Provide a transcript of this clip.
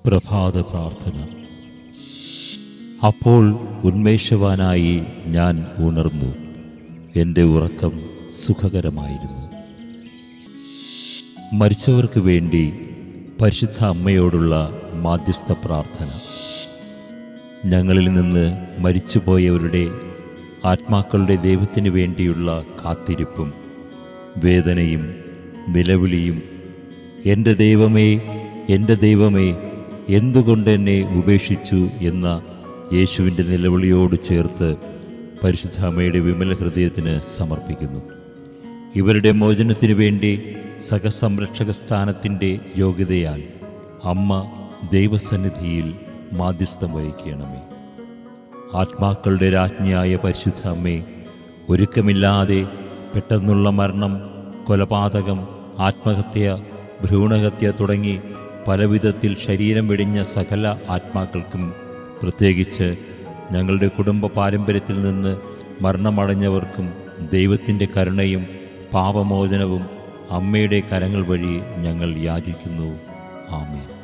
പ്രഭാത പ്രാർത്ഥന അപ്പോൾ ഉന്മേഷവാനായി ഞാൻ ഉണർന്നു എൻ്റെ ഉറക്കം സുഖകരമായിരുന്നു മരിച്ചവർക്ക് വേണ്ടി പരിശുദ്ധ അമ്മയോടുള്ള മാധ്യസ്ഥ പ്രാർത്ഥന ഞങ്ങളിൽ നിന്ന് മരിച്ചുപോയവരുടെ ആത്മാക്കളുടെ ദൈവത്തിന് വേണ്ടിയുള്ള കാത്തിരിപ്പും വേദനയും നിലവിളിയും എൻ്റെ ദൈവമേ എൻ്റെ ദൈവമേ എന്തുകൊണ്ട് എന്നെ ഉപേക്ഷിച്ചു എന്ന യേശുവിൻ്റെ നിലവിളിയോട് ചേർത്ത് പരിശുദ്ധ അമ്മയുടെ വിമല ഹൃദയത്തിന് സമർപ്പിക്കുന്നു ഇവരുടെ മോചനത്തിനു വേണ്ടി സഹസംരക്ഷക സ്ഥാനത്തിൻ്റെ യോഗ്യതയാൽ അമ്മ ദൈവസന്നിധിയിൽ മാധ്യസ്ഥം വഹിക്കണമേ ആത്മാക്കളുടെ രാജ്ഞിയായ പരിശുദ്ധ അമ്മേ ഒരുക്കമില്ലാതെ പെട്ടെന്നുള്ള മരണം കൊലപാതകം ആത്മഹത്യ ഭ്രൂണഹത്യ തുടങ്ങി പലവിധത്തിൽ ശരീരം വെടിഞ്ഞ സകല ആത്മാക്കൾക്കും പ്രത്യേകിച്ച് ഞങ്ങളുടെ കുടുംബ പാരമ്പര്യത്തിൽ നിന്ന് മരണമടഞ്ഞവർക്കും ദൈവത്തിൻ്റെ കരുണയും പാപമോചനവും അമ്മയുടെ കരങ്ങൾ വഴി ഞങ്ങൾ യാചിക്കുന്നു ആമേൻ